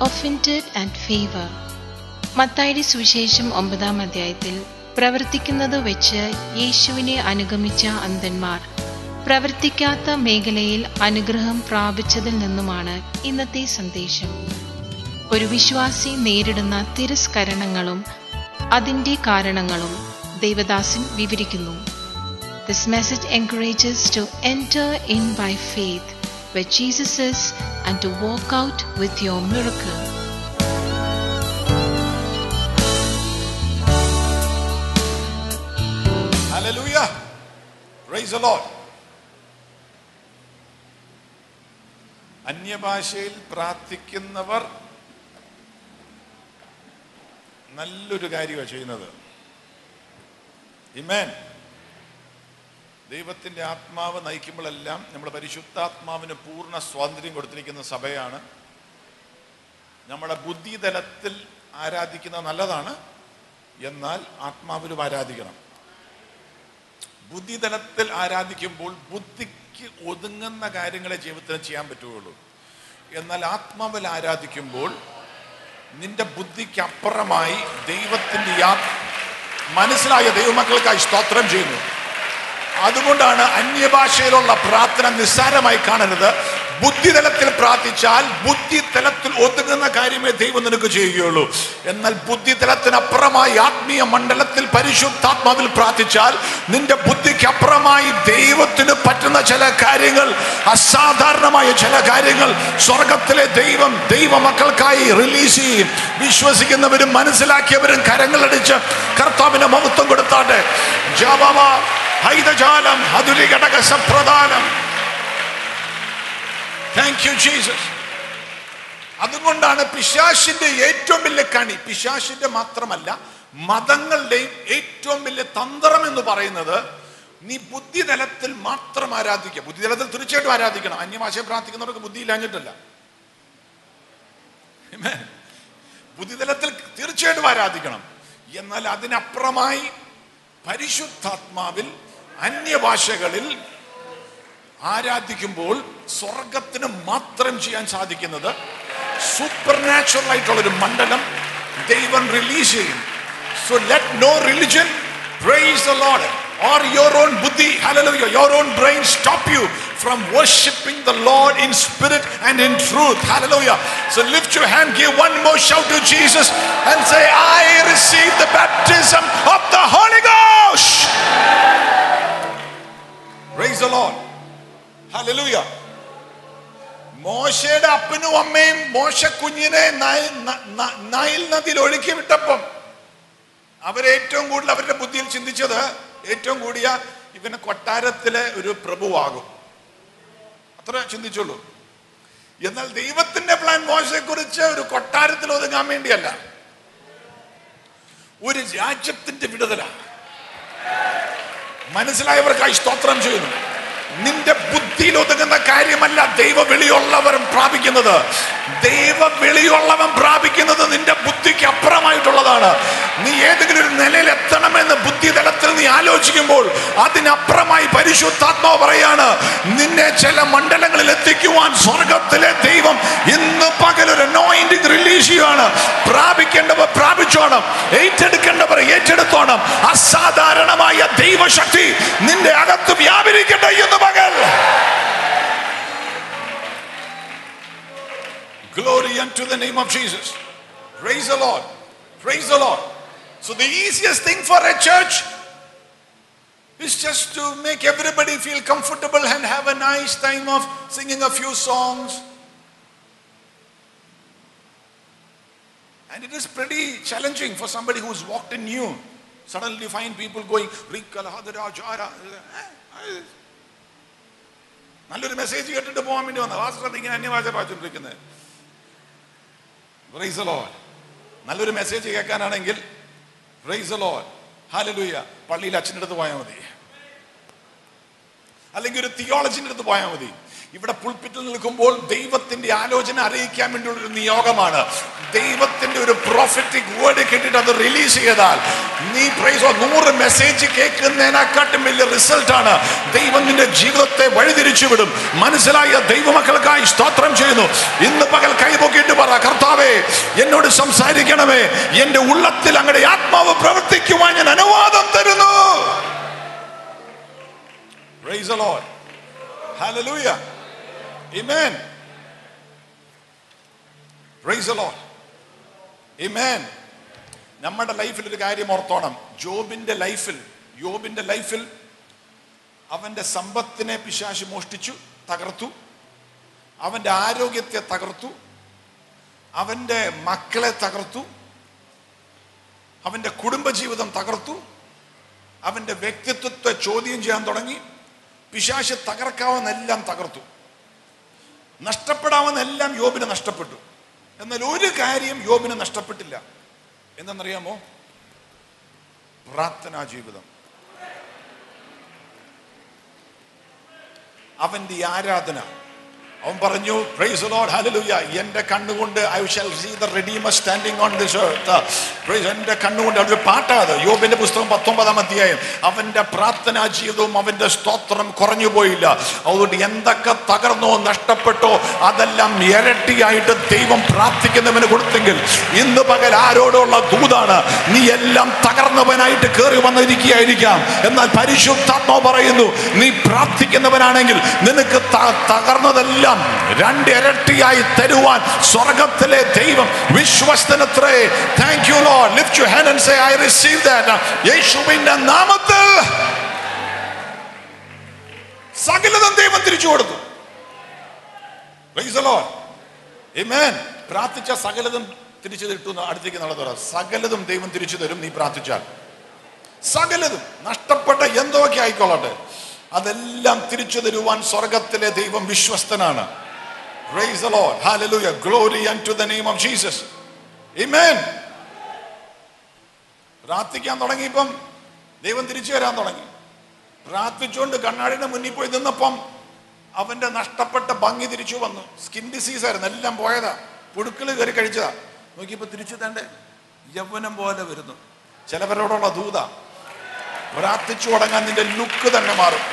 offended and favor. മത്തായിയുടെ സുവിശേഷം ഒമ്പതാം അധ്യായത്തിൽ പ്രവർത്തിക്കുന്നത് വെച്ച് യേശുവിനെ അനുഗമിച്ച അന്ധന്മാർ പ്രവർത്തിക്കാത്ത മേഖലയിൽ അനുഗ്രഹം പ്രാപിച്ചതിൽ നിന്നുമാണ് ഇന്നത്തെ സന്ദേശം ഒരു വിശ്വാസി നേരിടുന്ന തിരസ്കരണങ്ങളും അതിന്റെ കാരണങ്ങളും ദേവദാസൻ വിവരിക്കുന്നു This message encourages to enter in by faith where Jesus is and to walk out with your miracle. Hallelujah. Praise the Lord. അന്യഭാഷയിൽ പ്രാർത്ഥിക്കുന്നവർ നല്ലൊരു കാര്യമാണ് ചെയ്യുന്നത് ഇമേൻ ദൈവത്തിൻ്റെ ആത്മാവ് നയിക്കുമ്പോഴെല്ലാം നമ്മുടെ പരിശുദ്ധാത്മാവിന് പൂർണ്ണ സ്വാതന്ത്ര്യം കൊടുത്തിരിക്കുന്ന സഭയാണ് നമ്മുടെ ബുദ്ധിതലത്തിൽ ആരാധിക്കുന്നത് നല്ലതാണ് എന്നാൽ ആത്മാവിലും ആരാധിക്കണം ബുദ്ധിതലത്തിൽ ആരാധിക്കുമ്പോൾ ബുദ്ധിക്ക് ഒതുങ്ങുന്ന കാര്യങ്ങളെ ജീവിതത്തിൽ ചെയ്യാൻ പറ്റുകയുള്ളൂ എന്നാൽ ആത്മാവിൽ ആരാധിക്കുമ്പോൾ നിന്റെ ബുദ്ധിക്ക് അപ്പുറമായി ദൈവത്തിന്റെ യാ മനസ്സിലായ ദൈവമക്കൾക്കായി സ്തോത്രം ചെയ്യുന്നു അതുകൊണ്ടാണ് അന്യഭാഷയിലുള്ള പ്രാർത്ഥന നിസ്സാരമായി കാണരുത് ബുദ്ധിതലത്തിൽ പ്രാർത്ഥിച്ചാൽ ബുദ്ധിതലത്തിൽ ഒതുങ്ങുന്ന കാര്യമേ ദൈവം നിനക്ക് ചെയ്യുകയുള്ളൂ എന്നാൽ ബുദ്ധിതലത്തിനപ്പുറമായി ആത്മീയ മണ്ഡലത്തിൽ പരിശുദ്ധാത്മാവിൽ പ്രാർത്ഥിച്ചാൽ നിന്റെ ബുദ്ധിക്ക് അപ്പുറമായി ദൈവത്തിന് പറ്റുന്ന ചില കാര്യങ്ങൾ അസാധാരണമായ ചില കാര്യങ്ങൾ സ്വർഗത്തിലെ ദൈവം ദൈവമക്കൾക്കായി റിലീസ് ചെയ്യും വിശ്വസിക്കുന്നവരും മനസ്സിലാക്കിയവരും കരങ്ങളടിച്ച് കർത്താവിന് മഹത്വം കൊടുത്താട്ടെ ജാബാവ ഹൈതജാലം അതുലി ഘടക സപ്രധാനം താങ്ക് യു ജീസസ് അതുകൊണ്ടാണ് പിശാശിന്റെ ഏറ്റവും വലിയ കണി പിശാശിന്റെ മാത്രമല്ല മതങ്ങളുടെയും ഏറ്റവും വലിയ തന്ത്രം എന്ന് പറയുന്നത് നീ ബുദ്ധിതലത്തിൽ മാത്രം ആരാധിക്കുക ബുദ്ധിതലത്തിൽ തീർച്ചയായിട്ടും ആരാധിക്കണം അന്യഭാഷയെ പ്രാർത്ഥിക്കുന്നവർക്ക് ബുദ്ധി ഇല്ലാഞ്ഞിട്ടല്ല Amen. ബുദ്ധിതലത്തിൽ തീർച്ചയായിട്ടും ആരാധിക്കണം എന്നാൽ അതിനപ്പുറമായി പരിശുദ്ധാത്മാവിൽ അന്യഭാഷകളിൽ ആരാധിക്കുമ്പോൾ സ്വർഗത്തിന് മാത്രം ചെയ്യാൻ സാധിക്കുന്നത് സൂപ്പർ നാച്ചുറൽ ആയിട്ടുള്ള ഒരു മണ്ഡലം ദൈവം റിലീസ് ചെയ്യും so let no religion praise the Lord or your own buddhi hallelujah your own brain stop you from worshiping the lord in spirit and in truth hallelujah so lift your hand give one more shout to jesus and say i receive the baptism of the holy ghost praise the lord hallelujah മോശയുടെ അപ്പനും അമ്മയും മോശ കുഞ്ഞിനെ നയ- ന- ന- Nile നദിയിൽ ഒഴുക്കി വിട്ടപ്പം അവരേറ്റവും കൂടുതൽ അവരുടെ ബുദ്ധിയിൽ ചിന്തിച്ചത് ഏറ്റവും കൂടിയ ഇവന് കൊട്ടാരത്തിലെ ഒരു പ്രഭുവാകും അത്ര ചിന്തിച്ചുള്ളൂ എന്നാൽ ദൈവത്തിന്റെ പ്ലാൻ മോശയെ കുറിച്ച് ഒരു കൊട്ടാരത്തിൽ ഒതുങ്ങാൻ വേണ്ടിയല്ല ഒരു രാജ്യത്തിന്റെ വിടുതല മനസ്സിലായവർക്കായി സ്തോത്രം ചെയ്യുന്നു നിന്റെ ബുദ്ധിയിൽ ഒതുങ്ങുന്ന കാര്യമല്ല ദൈവ വെളിയുള്ളവരും പ്രാപിക്കുന്നത് ദൈവ വെളിയുള്ളവൻ പ്രാപിക്കുന്നത് നിന്റെ ബുദ്ധിക്ക് അപ്പുറമായിട്ടുള്ളതാണ് നീ ഏതെങ്കിലും ഒരു നിലയിൽ എത്തണമെന്ന് ബുദ്ധിതലത്തിൽ നീ ആലോചിക്കുമ്പോൾ അതിനപ്പുറമായി പരിശുദ്ധാത്മാവ് പറയാണ് നിന്നെ ചില മണ്ഡലങ്ങളിൽ എത്തിക്കുവാൻ സ്വർഗത്തിലെ ദൈവം ഇന്ന് പകൽ ഒരു anointing റിലീസ് ചെയ്യുകയാണ് പ്രാപിക്കേണ്ടവർ പ്രാപിച്ചോണം ഏറ്റെടുക്കേണ്ടവർ ഏറ്റെടുത്തോണം അസാധാരണമായ ദൈവശക്തി നിന്റെ അകത്ത് വ്യാപരിക്കട്ടെ എന്ന് പകൽ Glory unto the name of Jesus. Praise the Lord. Praise the Lord. So, the easiest thing for a church is just to make everybody feel comfortable and have a nice time of singing a few songs. And it is pretty challenging for somebody who's walked in new. Suddenly you find people going, "Rikalahadara jara." Eh, നല്ലൊരു message കേട്ടിട്ട് പോകാൻ വേണ്ടി വന്ന വാസ്തവത്തിൽ ഇങ്ങനെ അന്യഭാഷ പാച്ചുകൊണ്ടിരിക്കുന്നത് praise Lord നല്ലൊരു മെസ്സേജ് കേൾക്കാനാണെങ്കിൽ പ്രൈസ് ലോഡ് ഹാലലൂയ പള്ളിയിൽ അച്ഛൻ്റെ അടുത്ത് പോയാൽ മതി അല്ലെങ്കിൽ ഒരു തിയോളജിൻ്റെ അടുത്ത് പോയാൽ മതി ഇവിടെ പുൾപ്പിറ്റിൽ നിൽക്കുമ്പോൾ ദൈവത്തിന്റെ ആലോചന അറിയിക്കാൻ വേണ്ടിയുള്ള ഒരു നിയോഗമാണ് ദൈവത്തിന്റെ ഒരു പ്രോഫറ്റിക് വേർഡ് കേട്ടിട്ട് അത് റിലീസ് ചെയ്താൽ നീ പ്രൈസോ നൂറ് മെസ്സേജ് കേൾക്കുന്നതിനെക്കാട്ടും വലിയ റിസൾട്ട് ആണ് ദൈവം നിന്റെ ജീവിതത്തെ വഴിതിരിച്ചു വിടും മനസ്സിലായ ദൈവമക്കൾക്കായി സ്തോത്രം ചെയ്യുന്നു ഇന്ന് പകൽ കൈപൊക്കിയിട്ട് പറ കർത്താവേ എന്നോട് സംസാരിക്കണമേ എന്റെ ഉള്ളത്തിൽ അങ്ങയുടെ ആത്മാവ് പ്രവർത്തിക്കുവാൻ ഞാൻ അനുവാദം തരുന്നു Praise the Lord. Hallelujah. Amen. Praise the Lord. Amen. നമ്മുടെ ലൈഫിൽ ഒരു കാര്യം ഓർത്തോണം ജോബിന്റെ ലൈഫിൽ യോബിന്റെ ലൈഫിൽ അവന്റെ സമ്പത്തിനെ പിശാശ് മോഷ്ടിച്ചു തകർത്തു അവന്റെ ആരോഗ്യത്തെ തകർത്തു അവന്റെ മക്കളെ തകർത്തു അവന്റെ കുടുംബജീവിതം തകർത്തു അവന്റെ വ്യക്തിത്വത്തെ ചോദ്യം ചെയ്യാൻ തുടങ്ങി പിശാശ് തകർക്കാവുന്നെല്ലാം തകർത്തു നഷ്ടപ്പെടാവുന്നെല്ലാം യോബിന് നഷ്ടപ്പെട്ടു എന്നാൽ ഒരു കാര്യം യോബിന് നഷ്ടപ്പെട്ടില്ല എന്തെന്നറിയാമോ പ്രാർത്ഥനാ ജീവിതം അവന്റെ ഈ ആരാധന അവൻ പറഞ്ഞു പ്രൈസ് ലോർഡ് ഹല്ലേലൂയ എൻ്റെ കണ്ണുകൊണ്ട് I shall see the redeemer standing on this earth praise എൻ്റെ കണ്ണുകൊണ്ട് അതൊരു പാട്ടാത് യോബിന്റെ പുസ്തകം പത്തൊമ്പതാം അധ്യായം അവന്റെ പ്രാർത്ഥനാ ജീവിതവും അവന്റെ സ്തോത്രം കുറഞ്ഞു പോയില്ല അതുകൊണ്ട് എന്തൊക്കെ തകർന്നോ നഷ്ടപ്പെട്ടോ അതെല്ലാം ഇരട്ടിയായിട്ട് ദൈവം പ്രാർത്ഥിക്കുന്നവന് കൊടുത്തെങ്കിൽ ഇന്ന് പകൽ ആരോടുള്ള ദൂതാണ് നീ എല്ലാം തകർന്നവനായിട്ട് കയറി വന്നിരിക്കുകയായിരിക്കാം എന്നാൽ പരിശുദ്ധാത്മാവ് പറയുന്നു നീ പ്രാർത്ഥിക്കുന്നവനാണെങ്കിൽ നിനക്ക് ത- തകർന്നതെല്ലാം രണ്ട് ഇരട്ടിയായി തരുവാൻ സ്വർഗത്തിലെ ദൈവം വിശ്വസ്തനത്രേ thank you Lord lift you hand and say I receive that യേശുവിന്റെ നാമത്തിൽ സകലതും ദൈവം തിരിച്ചു കൊടുത്തു Praise the Lord. Amen. പ്രാർത്ഥിച്ച സകലതും തിരിച്ചു കിട്ടുന്ന അടുത്തേക്ക് നടത്തുക സകലതും ദൈവം തിരിച്ചു തരും നീ പ്രാർത്ഥിച്ചാൽ സകലതും നഷ്ടപ്പെട്ട എന്തൊക്കെ ആയിക്കൊള്ളട്ടെ അതെല്ലാം തിരിച്ചു തരുവാൻ സ്വർഗത്തിലെ ദൈവം വിശ്വസ്തനാണ് Praise the Lord. Hallelujah. Glory unto the name of Jesus. Amen. പ്രാർത്ഥിക്കാൻ തുടങ്ങിയപ്പം ദൈവം തിരിച്ചു വരാൻ തുടങ്ങി പ്രാർത്ഥിച്ചുകൊണ്ട് കണ്ണാടിയുടെ മുന്നിൽ പോയി നിന്നപ്പം അവന്റെ നഷ്ടപ്പെട്ട ഭംഗി തിരിച്ചു വന്നു സ്കിൻ ഡിസീസ് ആയിരുന്നു എല്ലാം പോയതാ പുഴുക്കൾ കയറി കഴിച്ചതാ നോക്കിയപ്പോ തിരിച്ചു തന്റെ യൗവനം പോലെ വരുന്നു ചിലവരോടുള്ള ദൂത പ്രാർത്ഥിച്ചു തുടങ്ങാൻ നിന്റെ ലുക്ക് തന്നെ മാറും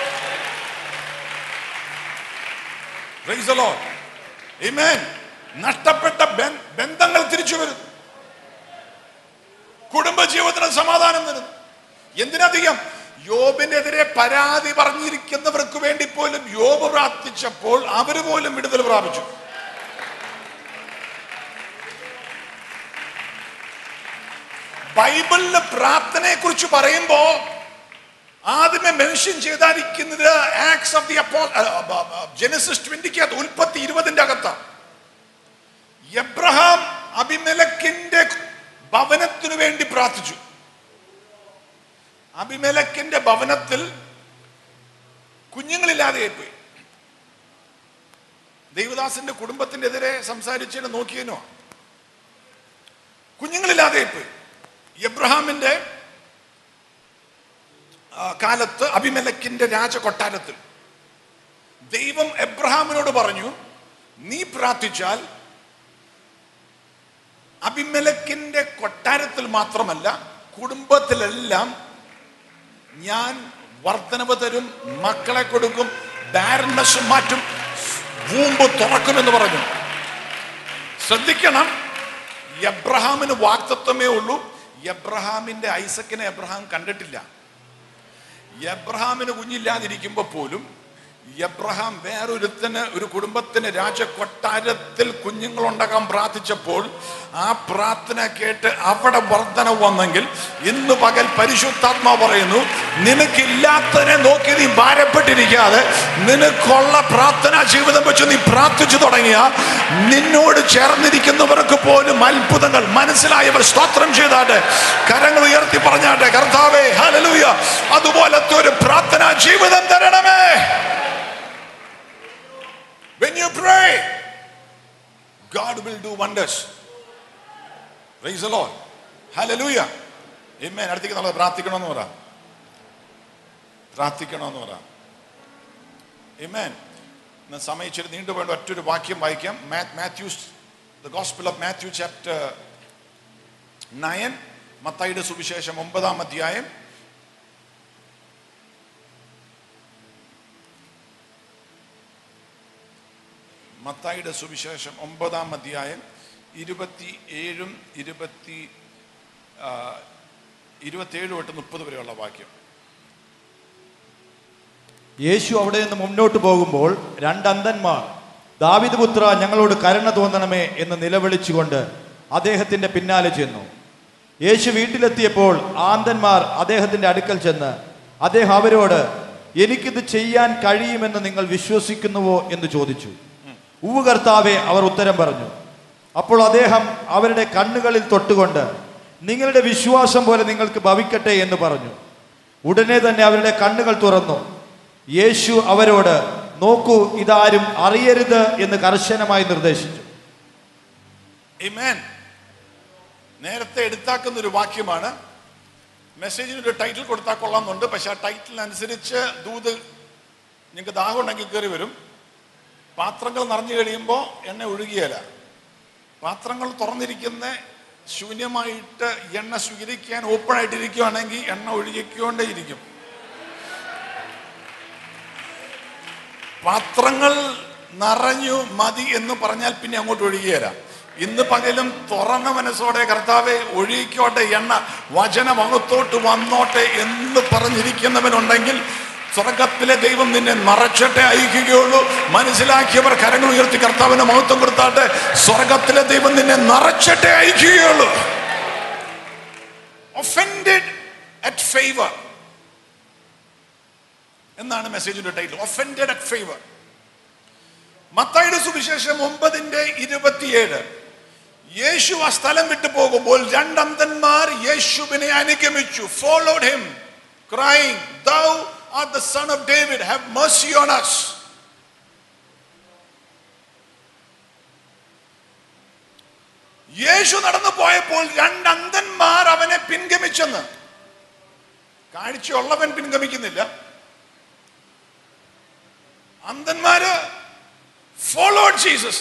Praise the Lord. Amen. നഷ്ടപ്പെട്ട ബൻ- ബന്ധങ്ങൾ തിരിച്ചു വരുന്നു കുടുംബജീവിതത്തിന് സമാധാനം വരുന്നു എന്തിനധികം യോബിനെതിരെ പരാതി പറഞ്ഞിരിക്കുന്നവർക്ക് വേണ്ടി പോലും യോബ് പ്രാർത്ഥിച്ചപ്പോൾ അവര് പോലും വിടുതൽ പ്രാപിച്ചു ബൈബിളില് പ്രാർത്ഥനയെ കുറിച്ച് പറയുമ്പോ ആദ്യമേ മെൻഷൻ ചെയ്തായിരിക്കുന്നത് ആക്സ് ഓഫ് ദി അപ്പോ ജെനസിസ് ട്വന്റിക്കകത്ത് ഉൽപ്പത്തി ഇരുപതിന്റെ അകത്താണ് എബ്രഹാം അഭിമലക്കിന്റെ ഭവനത്തിനു വേണ്ടി പ്രാർത്ഥിച്ചു അഭിമലക്കിന്റെ ഭവനത്തിൽ കുഞ്ഞുങ്ങളില്ലാതെ പോയി ദൈവദാസന്റെ കുടുംബത്തിന്റെ എതിരെ സംസാരിച്ചതിനെ നോക്കിയനോ കുഞ്ഞുങ്ങളില്ലാതെ പോയി എബ്രഹാമിന്റെ ആ, കാലത്ത് അഭിമലക്കിന്റെ രാജകൊട്ടാരത്തിൽ ദൈവം എബ്രഹാമിനോട് പറഞ്ഞു നീ പ്രാർത്ഥിച്ചാൽ അഭിമലക്കിന്റെ കൊട്ടാരത്തിൽ മാത്രമല്ല കുടുംബത്തിലെല്ലാം ഞാൻ വർധനവ് തരും മക്കളെ കൊടുക്കും ബാരനസ് മാറ്റും വൂമ്പ് തുറക്കുമെന്ന് പറഞ്ഞു ശ്രദ്ധിക്കണം എബ്രഹാമിന് വാക്തത്വമേ ഉള്ളൂ എബ്രഹാമിന്റെ ഐസക്കിനെ എബ്രഹാം കണ്ടിട്ടില്ല എബ്രഹാമിന് കുഞ്ഞില്ലാതിരിക്കുമ്പോ പോലും എബ്രഹാം വേറൊരുത്തിന് ഒരു കുടുംബത്തിന് രാജകൊട്ടാരത്തിൽ കുഞ്ഞുങ്ങളുണ്ടാകാൻ പ്രാർത്ഥിച്ചപ്പോൾ ആ പ്രാർത്ഥന കേട്ട് അവിടെ വർധന വന്നെങ്കിൽ ഇന്ന് പകൽ പരിശുദ്ധാത്മാ പറയുന്നു നിനക്കില്ലാത്തതിനെ നോക്കി നീ ഭാരപ്പെട്ടിരിക്കാതെ നിനക്കുള്ള പ്രാർത്ഥനാ ജീവിതം വെച്ച് നീ പ്രാർത്ഥിച്ചു തുടങ്ങിയ നിന്നോട് ചേർന്നിരിക്കുന്നവർക്ക് പോലും അത്ഭുതങ്ങൾ മനസ്സിലായവർ സ്തോത്രം ചെയ്താട്ടെ കരങ്ങൾ ഉയർത്തി പറഞ്ഞാട്ടെ കർത്താവേ ഹല്ലേലൂയ അതുപോലത്തെ ഒരു പ്രാർത്ഥനാ ജീവിതം തരണമേ When you pray, God will do wonders. Praise the Lord. Hallelujah. Amen. അടുത്തേക്ക് നമ്മൾ പ്രാർത്ഥിക്കണമെന്ന് പറ പ്രാർത്ഥിക്കണമെന്ന് പറ Amen. ഇന്ന് സമയം ഇച്ചിരി നീണ്ടുപോയിട്ട് ഒറ്റൊരു വാക്യം വായിക്കാം Matthew's the Gospel of Matthew chapter nine മത്തായിയുടെ സുവിശേഷം ഒമ്പതാം അധ്യായം മത്തായിയുടെ സുവിശേഷം ഒമ്പതാം അധ്യായം ഇരുപത്തി ഏഴും ഇരുപത്തി ആ, ഇരുപത്തിയേഴ് തൊട്ട് മുപ്പത് വരെയുള്ള വാക്യം യേശു അവിടെ നിന്ന് മുന്നോട്ട് പോകുമ്പോൾ രണ്ട് അന്ധന്മാർ ദാവിദ് പുത്ര ഞങ്ങളോട് കരുണ തോന്നണമേ എന്ന് നിലവിളിച്ചുകൊണ്ട് അദ്ദേഹത്തിന്റെ പിന്നാലെ ചെന്നു യേശു വീട്ടിലെത്തിയപ്പോൾ ആന്തന്മാർ അദ്ദേഹത്തിന്റെ അടുക്കൽ ചെന്ന് അദ്ദേഹം അവരോട് എനിക്കിത് ചെയ്യാൻ കഴിയുമെന്ന് നിങ്ങൾ വിശ്വസിക്കുന്നുവോ എന്ന് ചോദിച്ചു ഉവ് കർത്താവെ അവർ ഉത്തരം പറഞ്ഞു അപ്പോൾ അദ്ദേഹം അവരുടെ കണ്ണുകളിൽ തൊട്ടുകൊണ്ട് നിങ്ങളുടെ വിശ്വാസം പോലെ നിങ്ങൾക്ക് ഭവിക്കട്ടെ എന്ന് പറഞ്ഞു ഉടനെ തന്നെ അവരുടെ കണ്ണുകൾ തുറന്നു യേശു അവരോട് നോക്കൂ ഇതാരും അറിയരുത് എന്ന് കർശനമായി നിർദ്ദേശിച്ചു Amen. നേരത്തെ എടുത്താക്കുന്ന ഒരു വാക്യമാണ് മെസ്സേജിന് ഒരു ടൈറ്റിൽ കൊടുത്താൽ കൊള്ളാമെന്നുണ്ട് പക്ഷെ ആ ടൈറ്റിലിനനുസരിച്ച് ദൂത് നിങ്ങൾക്ക് ദാഹം ഉണ്ടെങ്കിൽ കയറി വരും പാത്രങ്ങൾ നിറഞ്ഞു കഴിയുമ്പോൾ എണ്ണ ഒഴുകിയല്ല പാത്രങ്ങൾ തുറന്നിരിക്കുന്ന ശൂന്യമായിട്ട് എണ്ണ സ്വീകരിക്കാൻ ഓപ്പൺ ആയിട്ടിരിക്കുകയാണെങ്കിൽ എണ്ണ ഒഴുകിക്കൊണ്ടേ ഇരിക്കും പാത്രങ്ങൾ നിറഞ്ഞു മതി എന്ന് പറഞ്ഞാൽ പിന്നെ അങ്ങോട്ട് ഒഴുകിയരാ ഇന്ന് പകലും തുറന്ന മനസ്സോടെ കർത്താവെ ഒഴുകിക്കോട്ടെ എണ്ണ വചനമകത്തോട്ട് വന്നോട്ടെ എന്ന് പറഞ്ഞിരിക്കുന്നവനുണ്ടെങ്കിൽ സ്വർഗത്തിലെ ദൈവം നിന്നെ നിറച്ചിട്ടെ അയക്കുകയുള്ളൂ മനസ്സിലാക്കിയവർ കരങ്ങൾ ഉയർത്തി കർത്താവിന് മഹത്വം കൊടുത്താട്ടെ സ്വർഗത്തിലെ ദൈവം നിന്നെ നിറച്ചിട്ടെ അയക്കുകയുള്ളൂ ഒഫൻഡഡ് അറ്റ് ഫേവർ എന്നാണ് മെസ്സേജിന്റെ ടൈറ്റിൽ ഒഫൻഡഡ് അറ്റ് ഫേവർ മത്തായിയുടെ സുവിശേഷം ഒമ്പതിന്റെ ഇരുപത്തിയേഴ് യേശു ആ സ്ഥലം വിട്ടു പോകുമ്പോൾ രണ്ടന്തന്മാർ യേശുവിനെ അനുഗമിച്ചു followed him crying thou are the son of David have mercy on us യേശു നടന്നു പോയപ്പോൾ രണ്ടന്തന്മാർ അവനെ പിൻഗമിച്ചെന്ന് കാഴ്ചയുള്ളവൻ പിൻഗമിക്കുന്നില്ല അന്ധന്മാര് followed Jesus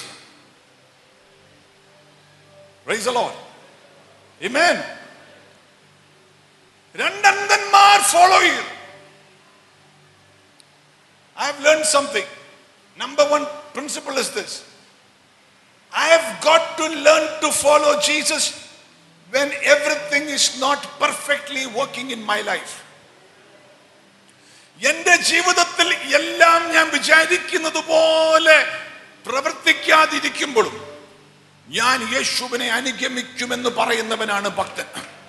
Praise the Lord. Amen. രണ്ടന്ധന്മാർ ഫോളോ ചെയ്തു I have learned something. Number one principle is this. I have got to learn to follow Jesus when everything is not perfectly working in my life. എന്റെ ജീവിതത്തിൽ എല്ലാം ഞാൻ വിചാരിക്കുന്നത് പോലെ പ്രവർത്തിക്കാതിരിക്കുമ്പോഴും ഞാൻ യേശുവിനെ അനുഗമിക്കുമെന്ന് പറയുന്നവനാണ് ഭക്തൻ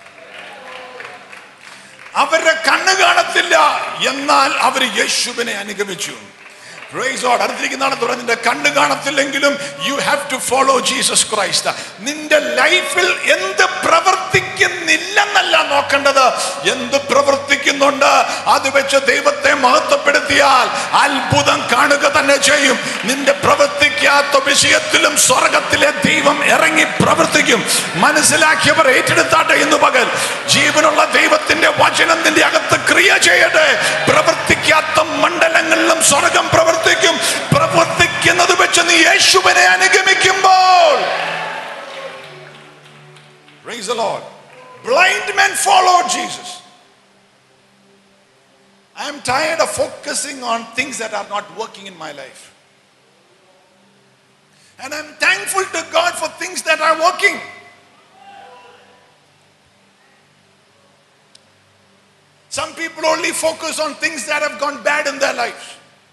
അവരുടെ കണ്ണ് കാണത്തില്ല എന്നാൽ അവർ യേശുവിനെ അനുഗമിച്ചു Praise God. അടുത്തിരിക്കുന്നതാണ് തുറന്ന് നിന്റെ കണ്ണ് കാണത്തില്ലെങ്കിലും you have to follow Jesus Christ നിന്റെ ലൈഫിൽ എന്ത് പ്രവർത്തിക്കുന്നില്ലെന്നല്ല നോക്കേണ്ടത് എന്ത് പ്രവർത്തിക്കുന്നുണ്ട് അത് വെച്ച് ദൈവത്തെ മഹത്വപ്പെടുത്തിയാൽ അത്ഭുതം കാണുക തന്നെ ചെയ്യും നിന്റെ പ്രവർത്തിക്കാത്ത വിഷയത്തിലും സ്വർഗത്തിലെ ദൈവം ഇറങ്ങി പ്രവർത്തിക്കും മനസ്സിലാക്കിയവർ ഏറ്റെടുത്താട്ടെ ഇന്ന് പകൽ ജീവനുള്ള ദൈവത്തിന്റെ വചനം നിന്റെ അകത്ത് ക്രിയ ചെയ്യട്ടെ പ്രവർത്തിക്കാത്ത മണ്ഡലങ്ങളിലും സ്വർഗം പ്രവർത്തിക്കും പ്രവർത്തിക്കുന്നത് വെച്ച് നീ യേശുവിനെ അനുഗമിക്കുമ്പോൾ Praise the Lord. Blind men followed Jesus. I am tired of focusing on things that are not working in my life. And I'm thankful to God for things that are working. Some people only focus on things that have gone bad in their lives.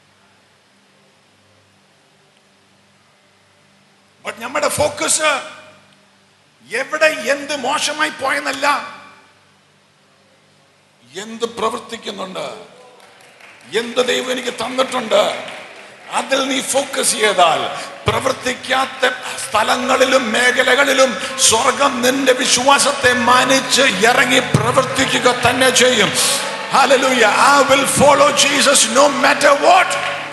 But നമ്മുടെ focus എവിടെ എന്ത് മോശമായി പോയെന്നല്ല എന്ത് പ്രവർത്തിക്കുന്നുണ്ട് എന്ത് ദൈവം എനിക്ക് തന്നിട്ടുണ്ട് അതിൽ നീ ഫോക്കസ് ചെയ്താൽ പ്രവർത്തിക്കാത്ത സ്ഥലങ്ങളിലും മേഖലകളിലും സ്വർഗം നിന്റെ വിശ്വാസത്തെ മാനിച്ച് ഇറങ്ങി പ്രവർത്തിക്കുക തന്നെ ചെയ്യും Hallelujah. I will follow Jesus no matter what.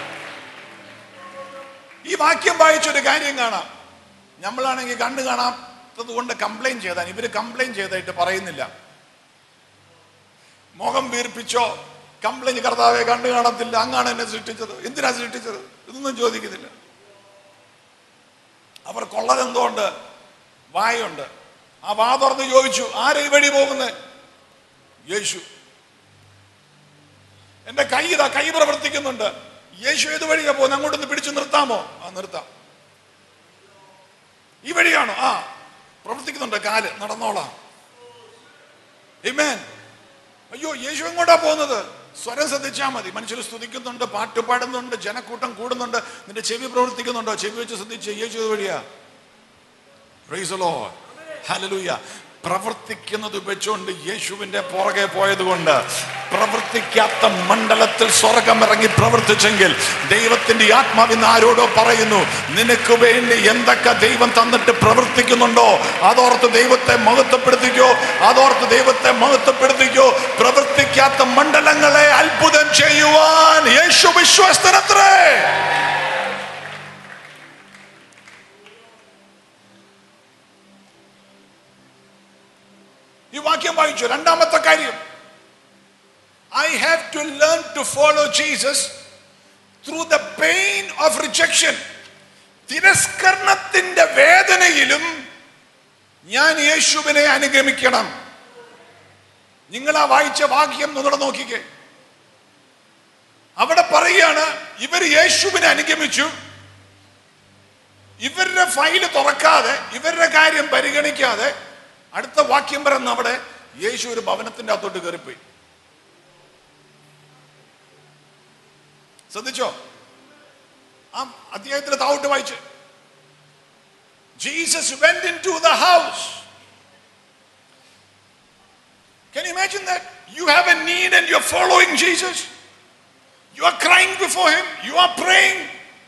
ഈ വാക്യം വായിച്ചൊരു കാര്യം കാണാം നമ്മളാണെങ്കിൽ കണ്ണു കാണാത്തത് കൊണ്ട് കംപ്ലൈന്റ് ചെയ്താൽ ഇവര് കംപ്ലൈന്റ് ചെയ്തായിട്ട് പറയുന്നില്ല മുഖം വീർപ്പിച്ചോ കംപ്ലൈന്റ് കർത്താവെ കണ്ടു കാണത്തില്ല അങ്ങാണ് എന്നെ സൃഷ്ടിച്ചത് എന്തിനാ സൃഷ്ടിച്ചത് ഇതൊന്നും ചോദിക്കുന്നില്ല അവർക്കുള്ളതെന്തോണ്ട് വായുണ്ട് ആ വാ തുറന്ന് ചോദിച്ചു ആരെ ഈ വഴി പോകുന്നത് യേശു എന്റെ കൈ ഇതാ കൈ പ്രവർത്തിക്കുന്നുണ്ട് യേശു ഏത് വഴിയാ പോകുന്നത് അങ്ങോട്ടൊന്ന് പിടിച്ചു നിർത്താമോ ആ നിർത്താം ഈ വഴിയാണോ ആ പ്രവർത്തിക്കുന്നുണ്ട് കാല് നടന്നോളാം Amen. അയ്യോ യേശു എങ്ങോട്ടാ പോകുന്നത് സ്വരം ശ്രദ്ധിച്ചാൽ മതി മനുഷ്യർ സ്തുതിക്കുന്നുണ്ട് പാട്ട് പാടുന്നുണ്ട് ജനക്കൂട്ടം കൂടുന്നുണ്ട് നിന്റെ ചെവി പ്രവർത്തിക്കുന്നുണ്ടോ ചെവി വെച്ച് ശ്രദ്ധിച്ച് യേശു ഏത് വഴിയാ Praise the Lord. Hallelujah. പ്രവർത്തിക്കുന്നത് വെച്ചുകൊണ്ട് യേശുവിന്റെ പുറകെ പോയതുകൊണ്ട് പ്രവർത്തിക്കാത്ത മണ്ഡലത്തിൽ സ്വർഗം ഇറങ്ങി പ്രവർത്തിച്ചെങ്കിൽ ദൈവത്തിന്റെ ആത്മാവിന്ന് ആരോടോ പറയുന്നു നിനക്ക് വേണ്ടി എന്തൊക്കെ ദൈവം തന്നിട്ട് പ്രവർത്തിക്കുന്നുണ്ടോ അതോർത്ത് ദൈവത്തെ മഹത്വപ്പെടുത്തിക്കോ അതോർത്ത് ദൈവത്തെ മഹത്വപ്പെടുത്തിക്കോ പ്രവർത്തിക്കാത്ത മണ്ഡലങ്ങളെ അത്ഭുതം ചെയ്യുവാൻ യേശു വിശ്വസ്തനത്രേ ഈ വാക്യം വായിച്ചു രണ്ടാമത്തെ കാര്യം I have to learn to follow Jesus through the pain of rejection തിരസ്കരണത്തിന്റെ വേദനയിലും ഞാൻ യേശുവിനെ അനുഗമിക്കണം നിങ്ങൾ ആ വായിച്ച വാക്യം നിങ്ങളെ നോക്കിക്കേ അവിടെ പറയുകയാണ് ഇവർ യേശുവിനെ അനുഗമിച്ചു ഇവരുടെ ഫയല് തുറക്കാതെ ഇവരുടെ കാര്യം പരിഗണിക്കാതെ അടുത്ത വാക്യം പറയുന്ന അവിടെ യേശു ഒരു ഭവനത്തിന്റെ അകത്തോട്ട് കയറിപ്പോയി ശ്രദ്ധിച്ചോ ആ അധ്യായത്തിൽ താവോട്ട് വായിച്ച് Jesus went into the house Can you imagine that? You have a need and you're following Jesus. You are crying before Him. You are praying.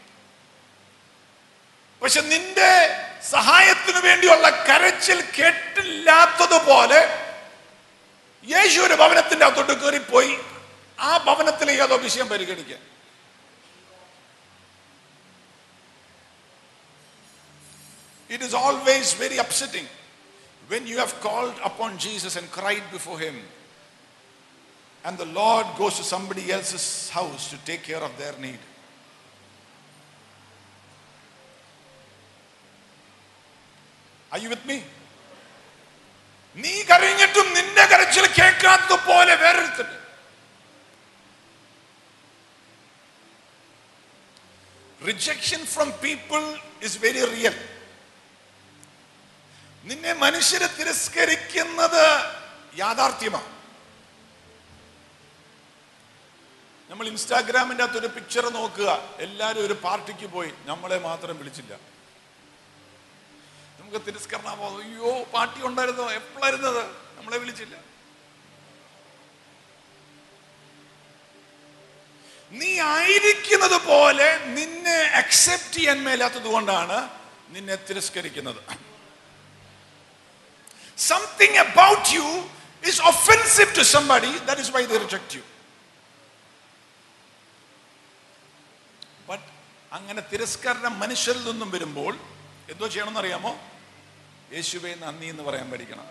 പക്ഷെ നിന്റെ സഹായത്തിന് വേണ്ടിയുള്ള കരച്ചിൽ കേട്ടില്ലാത്തതുപോലെ യേശു ഒരു ഭവനത്തിന്റെ അകത്തോട്ട് കയറിപ്പോയി ആ ഭവനത്തിലെ ഏതോ വിഷയം പരിഗണിക്കാൻ It is always very upsetting when you have called upon Jesus and cried before Him, and the Lord goes to somebody else's house to take care of their need. Are you with me? നീ കരഞ്ഞിട്ടും നിന്റെ കരച്ചിൽ കേൾക്കാത്ത പോലെ വേറൊരുത്തണ്ട് rejection from people is very real നിന്നെ മനുഷ്യരെ തിരസ്കരിക്കുന്നത് യാഥാർത്ഥ്യമാണ് നമ്മൾ ഇൻസ്റ്റാഗ്രാമിൻ്റെ അകത്തൊരു പിക്ചർ നോക്കുക എല്ലാവരും ഒരു പാർട്ടിക്ക് പോയി നമ്മളെ മാത്രം വിളിച്ചില്ല നമുക്ക് തിരസ്കരണമോ അയ്യോ പാർട്ടി ഉണ്ടായിരുന്നോ എപ്പോഴായിരുന്നത് നമ്മളെ വിളിച്ചില്ല നീ ആയിരിക്കുന്നത് പോലെ നിന്നെ അക്സെപ്റ്റ് ചെയ്യാൻ മേലാത്തത് കൊണ്ടാണ് നിന്നെ തിരസ്കരിക്കുന്നത് something about you is offensive to somebody that is why they reject you but അങ്ങനെ തിരസ്കരണം മനുഷ്യരിൽ നിന്നും വരുമ്പോൾ എന്തോ ചെയ്യണമെന്ന് അറിയാമോ യേശുവെ നന്ദി എന്ന് പറയാൻ പഠിക്കണം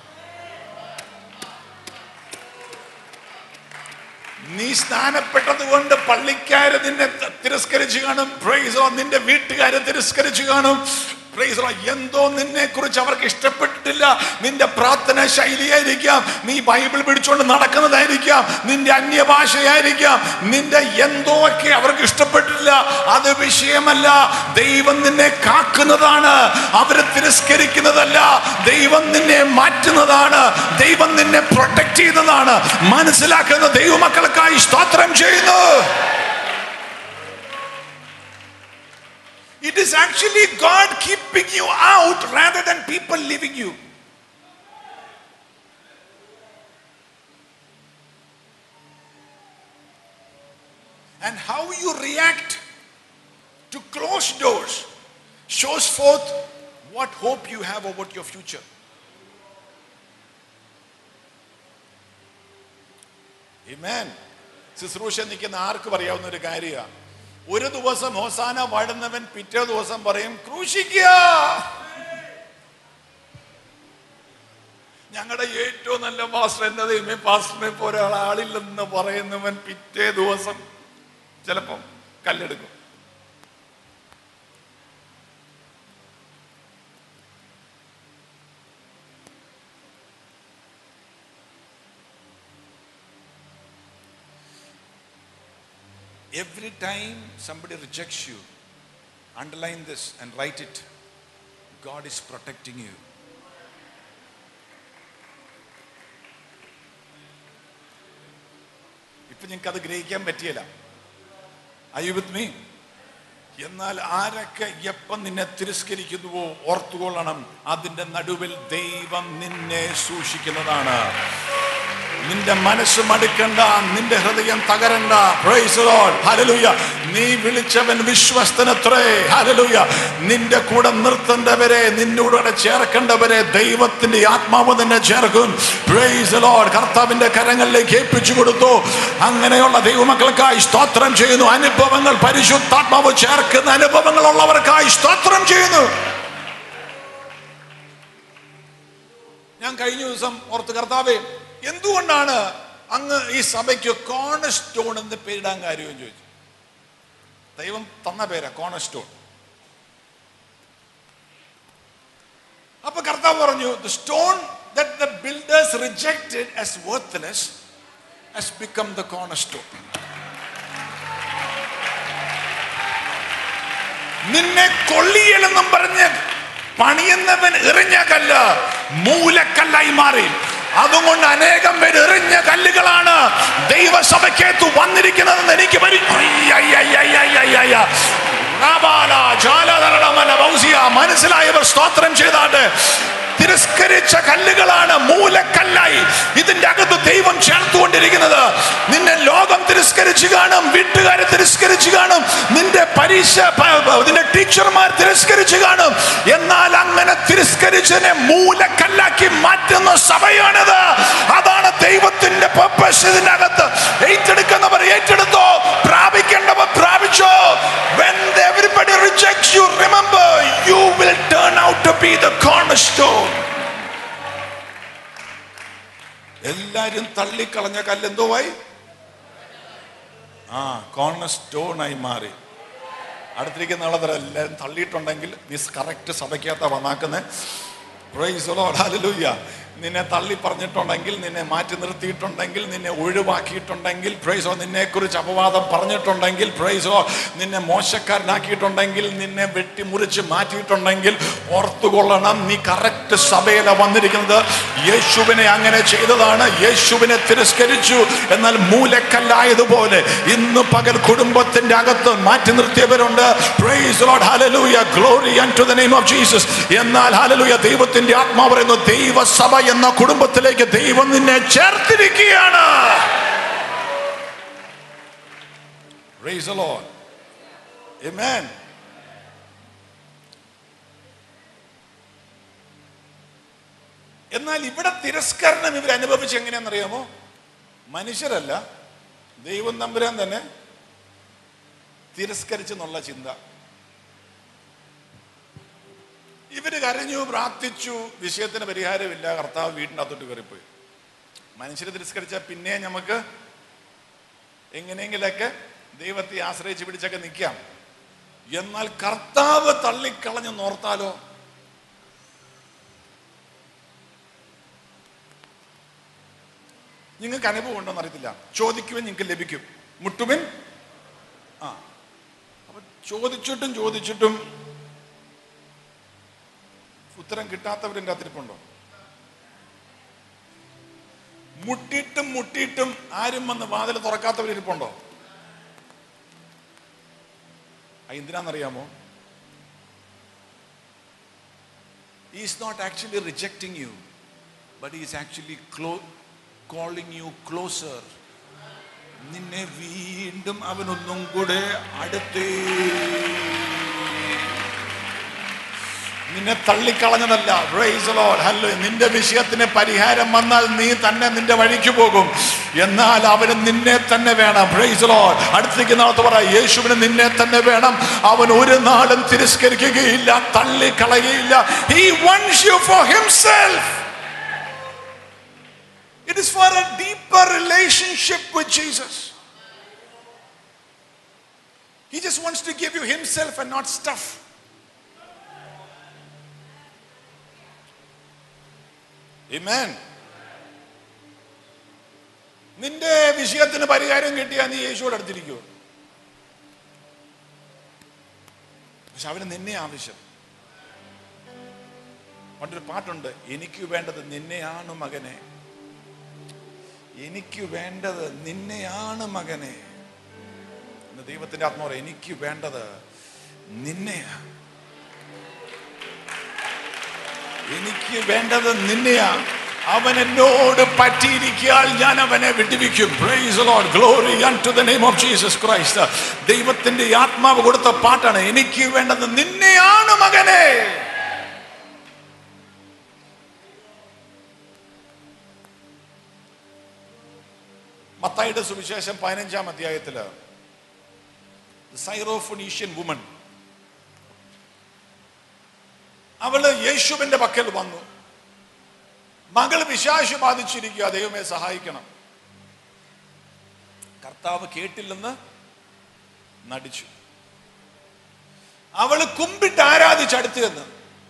നീ സ്നാനപ്പെട്ടത് കൊണ്ട് പള്ളിക്കാര് നിന്നെ ത- തിരസ്കരിച്ചു കാണും പ്രൈസോ നിന്റെ വീട്ടുകാരെ തിരസ്കരിച്ചു കാണും പ്രൈസോ എന്തോ നിന്നെ കുറിച്ച് അവർക്ക് ഇഷ്ടപ്പെട്ടിട്ടില്ല നിന്റെ പ്രാർത്ഥന ശൈലിയായിരിക്കാം നീ ബൈബിൾ പിടിച്ചുകൊണ്ട് നടക്കുന്നതായിരിക്കാം നിന്റെ അന്യഭാഷയായിരിക്കാം നിന്റെ എന്തോ ഒക്കെ അവർക്ക് ഇഷ്ടപ്പെട്ടില്ല അത് വിഷയമല്ല ദൈവം നിന്നെ കാക്കുന്നതാണ് അവരെ തിരസ്കരിക്കുന്നതല്ല ദൈവം നിന്നെ മാറ്റുന്നതാണ് ദൈവം നിന്നെ പ്രൊട്ടക്ട് ചെയ്യുന്നതാണ് മനസ്സിലാക്കുന്ന ദൈവമക്കൾക്കായി സ്തോത്രം ചെയ്യുന്നു It is actually God keeping you out rather than people leaving you. And how you react to closed doors shows forth what hope you have about your future. Amen. ശുശ്രൂഷ നിൽക്കുന്ന ആർക്കും അറിയാവുന്ന ഒരു കാര്യമാണ് ഒരു ദിവസം ഹോസാന പാടുന്നവൻ പിറ്റേ ദിവസം പറയും ക്രൂശിക്കുക ഞങ്ങളുടെ ഏറ്റവും നല്ല പാസ്റ്റർ എന്റെ ദൈവമേ പാസ്റ്ററിനെ പോലെ ഒരാളില്ലെന്ന് പറയുന്നവൻ പിറ്റേ ദിവസം ചിലപ്പം കല്ലെടുക്കും Every time somebody rejects you, underline this and write it. God is protecting you. ഇപ്പൊ നിങ്ങൾക്ക് അത് ഗ്രഹിക്കാൻ പറ്റിയല്ല ഐ വിത്ത് മീ എന്നാൽ ആരൊക്കെ എപ്പം നിന്നെ തിരസ്കരിക്കുന്നുവോ ഓർത്തുകൊള്ളണം അതിന്റെ നടുവിൽ ദൈവം നിന്നെ സൂക്ഷിക്കുന്നതാണ് നിന്റെ മനസ്സ് മടുക്കണ്ട നിന്റെ ഹൃദയം തകരണ്ട Praise the Lord. Hallelujah. നീ വിളിച്ചവൻ വിശ്വസ്തനത്രേ ഹല്ലേലൂയ നിന്റെ കൂടെ നിർത്തേണ്ടവരെ നിന്നോടെ ചേർക്കേണ്ടവരെ ദൈവത്തിന്റെ ആത്മാവ് നിന്നെ ചേർക്കും Praise the Lord. കർത്താവിന്റെ കരങ്ങളിലേക്ക് ഏൽപ്പിച്ചു കൊടുത്തു അങ്ങനെയുള്ള ദൈവമക്കൾക്കായി സ്തോത്രം ചെയ്യുന്നു അനുഭവങ്ങൾ പരിശുദ്ധാത്മാവ് ചേർക്കുന്ന അനുഭവങ്ങൾ ഉള്ളവർക്കായി സ്തോത്രം ചെയ്യുന്നു ഞാൻ കഴിഞ്ഞ ദിവസം ഓർത്ത് കർത്താവേ എന്തുകൊണ്ടാണ് അങ്ങ് ഈ സഭയ്ക്ക് കോണ സ്റ്റോൺ എന്ന് പേരിടാൻ കാര്യമെന്ന് ചോദിച്ചു ദൈവം തന്ന പേരാ കോണ സ്റ്റോൺ അപ്പൊ കർത്താവ് പറഞ്ഞു the stone that the builders rejected as worthless has become the cornerstone നിന്നെ കൊള്ളിയലെന്നും പറഞ്ഞ് പണിയുന്നവൻ എറിഞ്ഞ കല്ല് മൂലക്കല്ലായി മാറി അതുകൊണ്ട് അനേകം പേര് എറിഞ്ഞ കല്ലുകളാണ് ദൈവസഭയ്ക്കകത്ത് വന്നിരിക്കുന്നതെന്ന് എനിക്ക് പരി അയ്യയ്യയ്യയ്യയ്യയ്യ. റാബാല, ജാലധരണമല, ബൗസിയ. മനസ്സിലായവർ സ്തോത്രം ചെയ്താട്ട് തിരസ്കരിച്ച കല്ലുകളാണ് മൂലക്കല്ലായി ഇതിന്റെ അകത്ത് ദൈവം ചേർത്തുകൊണ്ടിരിക്കുന്നത് നിന്നെ ലോകം തിരസ്കരിച്ചു കാണും വീട്ടുകാരെ തിരസ്കരിച്ചു കാണും നിന്റെ പരീക്ഷ പ- പ- നിന്റെ ടീച്ചർമാർ തിരസ്കരിച്ചു കാണും എന്നാൽ അങ്ങനെ തിരസ്കരിച്ചതിനെ മൂലക്കല്ലാക്കി മാറ്റുന്ന സഭയാണിത് അതാണ് ദൈവത്തിന്റെ പർപ്പസ് ഇതിന്റെ അകത്ത് ഏറ്റെടുക്കുന്നവർ ഏറ്റെടുത്തോ പ്രാപിക്കേണ്ടവർ പ്രാപിച്ചോ when everybody rejects you remember you will turn out to be the cornerstone എല്ലാരും തള്ളിക്കളഞ്ഞ കല്ലെന്തോവായി ആ കോർണർ സ്റ്റോണായി മാറി അടുത്തിരിക്കുന്ന ആളത്ര എല്ലാവരും തള്ളിയിട്ടുണ്ടെങ്കിൽ ദിസ് കറക്റ്റ് സഭയ്ക്കകത്ത വന്നാക്കുന്നത് പ്രൈസ് ഹാലലൂയ നിന്നെ തള്ളി പറഞ്ഞിട്ടുണ്ടെങ്കിൽ നിന്നെ മാറ്റി നിർത്തിയിട്ടുണ്ടെങ്കിൽ നിന്നെ ഒഴിവാക്കിയിട്ടുണ്ടെങ്കിൽ പ്രൈസോ നിന്നെ കുറിച്ച് അപവാദം പറഞ്ഞിട്ടുണ്ടെങ്കിൽ പ്രൈസോ നിന്നെ മോശക്കാരനാക്കിയിട്ടുണ്ടെങ്കിൽ നിന്നെ വെട്ടി മുറിച്ച് മാറ്റിയിട്ടുണ്ടെങ്കിൽ ഓർത്തുകൊള്ളണം നീ കറക്റ്റ് സഭയില വന്നിരിക്കുന്നത് യേശുവിനെ അങ്ങനെ ചെയ്തതാണ് യേശുവിനെ തിരസ്കരിച്ചു എന്നാൽ മൂലക്കല്ലായതുപോലെ ഇന്ന് പകൽ കുടുംബത്തിന്റെ അകത്ത് മാറ്റി നിർത്തിയവരുണ്ട് praise Lord hallelujah glory to the name of Jesus എന്നാൽ ഹല്ലേലൂയ ദൈവത്തിന്റെ ആത്മാവ് പറയുന്നു ദൈവസഭ എന്ന കുടുംബത്തിലേക്ക് ദൈവം നിന്നെ ചേർത്തിരിക്കുകയാണ് Praise the Lord. Amen. എന്നാൽ ഇവിടെ തിരസ്കരണം ഇവർ അനുഭവിച്ച് എങ്ങനെയാണെന്നറിയാമോ മനുഷ്യരല്ല ദൈവം തമ്പുരാൻ തന്നെ തിരസ്കരിച്ചെന്നുള്ള ചിന്ത ഇവര് കരഞ്ഞു പ്രാർത്ഥിച്ചു വിഷയത്തിന് പരിഹാരമില്ല കർത്താവ് വീടിൻ്റെ അകത്തോട്ട് കയറിപ്പോയി മനുഷ്യരെ തിരസ്കരിച്ചാൽ പിന്നെ നമുക്ക് എങ്ങനെയെങ്കിലൊക്കെ ദൈവത്തെ ആശ്രയിച്ച് പിടിച്ചൊക്കെ നിൽക്കാം എന്നാൽ കർത്താവ് തള്ളിക്കളഞ്ഞ് നോർത്താലോ നിങ്ങൾക്ക് അനുഭവം ഉണ്ടോന്ന് അറിയത്തില്ല ചോദിക്കുവാൻ നിങ്ങൾക്ക് ലഭിക്കും മുട്ടുവിൻ ആ അപ്പൊ ചോദിച്ചിട്ടും ചോദിച്ചിട്ടും ഉത്തരം കിട്ടാത്തവരും കാത്തിരിപ്പുണ്ടോ മുട്ടിയിട്ടും മുട്ടിയിട്ടും ആരും വന്ന് വാതിൽ തുറക്കാത്തവരിപ്പുണ്ടോ എന്തിനാണെന്നറിയാമോ is not actually rejecting you but is actually close calling you closer നിന്നെ വീണ്ടും അവനൊന്നും കൂടെ അടുത്തേ നിന്നെ തള്ളിക്കളഞ്ഞതല്ല Praise the Lord. Hallelujah. നിന്റെ വിഷയത്തിന് പരിഹാരം വന്നാൽ നീ തന്നെ നിന്റെ വഴിക്ക് പോകും എന്നാൽ അവന് നിന്നെ തന്നെ വേണം Praise the Lord. അടുത്തേക്ക് നാളത്ത് പറ യേശുവിന് നിന്നെ തന്നെ വേണം അവൻ ഒരു നാളും തിരസ്കരിക്കുകയില്ല തള്ളിക്കളയുകയില്ല He wants you for himself. It is for a deeper relationship with Jesus. He just wants to give you Himself and not stuff. Amen. നിന്റെ വിഷയത്തിന് പരിഹാരം കിട്ടിയാൽ നീ യേശുவோട് അടുത്തിരിക്കുമോ പക്ഷെ അവന് നിന്നെ ആവശ്യം പണ്ടൊരു പാട്ടുണ്ട് എനിക്ക് വേണ്ടത് നിന്നെയാണ് മകനെ എനിക്ക് വേണ്ടത് നിന്നെയാണ് മകനെ ഇന്ന് ദൈവത്തിന്റെ ആത്മാവ് എനിക്ക് വേണ്ടത് നിന്നെയാ എനിക്ക് വേണ്ടത് നിന്നെയാ അവൻ എന്നോട് പറ്റിയിരിക്കാൽ ഞാൻ അവനെ വിട്ടുവിക്കും Praise the Lord. Glory unto the name of Jesus Christ. ദൈവത്തിന്റെ ആത്മാവ് കൊടുത്ത പാട്ടാണ് എനിക്ക് വേണ്ടത് നിന്നെയാണ് മകനെ മത്തായിയുടെ സുവിശേഷം പതിനഞ്ചാം അധ്യായത്തില് സൈറോഫുനീഷ്യൻ വുമൺ അവള് യേശുവിന്റെ പക്കൽ വന്നു മകൾ വിശാശു ബാധിച്ചിരിക്കുക ദൈവമേ സഹായിക്കണം കർത്താവ് കേട്ടില്ലെന്ന് നടിച്ചു അവള് കുമ്പിട്ട് ആരാധിച്ചടുത്ത് എന്ന്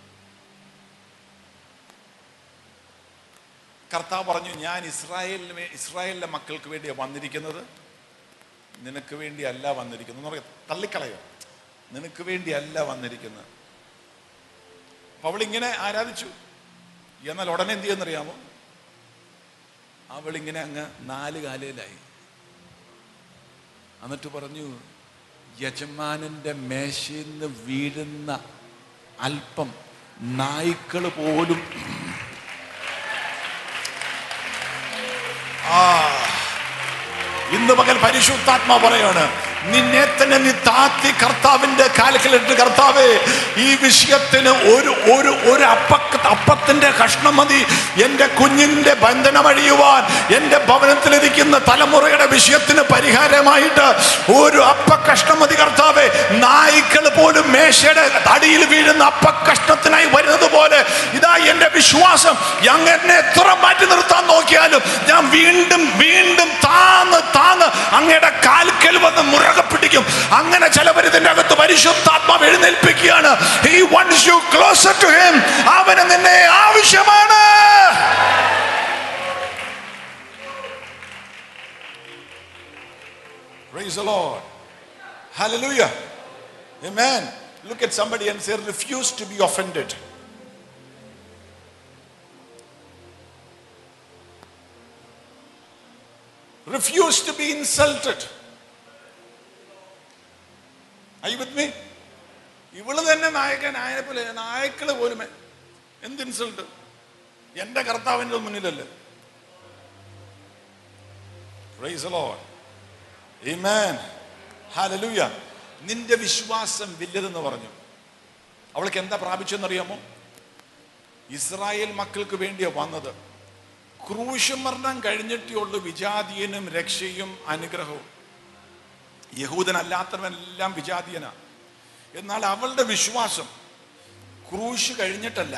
കർത്താവ് പറഞ്ഞു ഞാൻ ഇസ്രായേലിന് വേ- ഇസ്രായേലിലെ മക്കൾക്ക് വേണ്ടിയാണ് വന്നിരിക്കുന്നത് നിനക്ക് വേണ്ടി അല്ല വന്നിരിക്കുന്നത് എന്ന് പറയാം തള്ളിക്കളയോ നിനക്ക് വേണ്ടി അല്ല വന്നിരിക്കുന്നത് അപ്പൊ അവൾ ഇങ്ങനെ ആരാധിച്ചു എന്നാൽ ഉടനെ എന്ത് ചെയ്യുന്നറിയാമോ അവൾ ഇങ്ങനെ അങ്ങ് നാല് കാലയിലായി എന്നിട്ട് പറഞ്ഞു യജമാനന്റെ മേശയിൽ നിന്ന് വീഴുന്ന അല്പം നായ്ക്കൾ പോലും ആ ഇന്ന് പകൽ പരിശുദ്ധാത്മാ പറയാണ് നിന്നെ തന്നെ നീ താത്തി കർത്താവിന്റെ കാൽക്കലിട്ട് കർത്താവേ ഈ വിഷയത്തിന് ഒരു ഒരു ഒരു അപ്പ അപ്പത്തിന്റെ കഷ്ണം മതി എൻ്റെ കുഞ്ഞിന്റെ ബന്ധനം അഴിയുവാൻ എൻ്റെ ഭവനത്തിലിരിക്കുന്ന തലമുറയുടെ വിഷയത്തിന് പരിഹാരമായിട്ട് ഒരു അപ്പ കഷ്ണം മതി കർത്താവേ നായ്ക്കൾ പോലും മേശയുടെ അടിയിൽ വീഴുന്ന അപ്പ കഷ്ണത്തിനായി വരുന്നത് പോലെ ഇതാ എൻ്റെ വിശ്വാസം അങ്ങനെ എത്ര മാറ്റി നിർത്താൻ നോക്കിയാലും ഞാൻ വീണ്ടും വീണ്ടും താന്ന് താന്ന് അങ്ങയുടെ കാൽക്കൽ വന്ന് മുറകെ പിടിക്കും അങ്ങനെ ചിലവർ ഇതിന്റെ അകത്ത് പരിശുദ്ധാത്മാവ് എഴുന്നേൽപ്പിക്കുകയാണ് He wants you closer to him. അവന് നിന്നെ ആവശ്യമാണ് Praise the Lord. Hallelujah. Amen. Look at somebody and say, refuse to be offended. refuse to be insulted. Are you with me? ഇവള് തന്നെ നായകൻ ആയപ്പോലെ നായക്കള് പോലും എന്ത് ഇൻസൾട്ട് എന്റെ കർത്താവിന്റെ മുന്നിലല്ലേ Praise the Lord. Amen. Hallelujah. നിന്റെ വിശ്വാസം വലുതെന്ന് പറഞ്ഞു അവൾക്ക് എന്താ പ്രാപിച്ചെന്നറിയാമോ ഇസ്രായേൽ മക്കൾക്ക് വേണ്ടിയാ വന്നത് ക്രൂശ് മരണം കഴിഞ്ഞിട്ടേ ഉള്ളൂ വിജാതീയനും രക്ഷയും അനുഗ്രഹവും യഹൂദനല്ലാത്തവനെല്ലാം വിജാതീയനാ എന്നാൽ അവളുടെ വിശ്വാസം ക്രൂശ് കഴിഞ്ഞിട്ടല്ല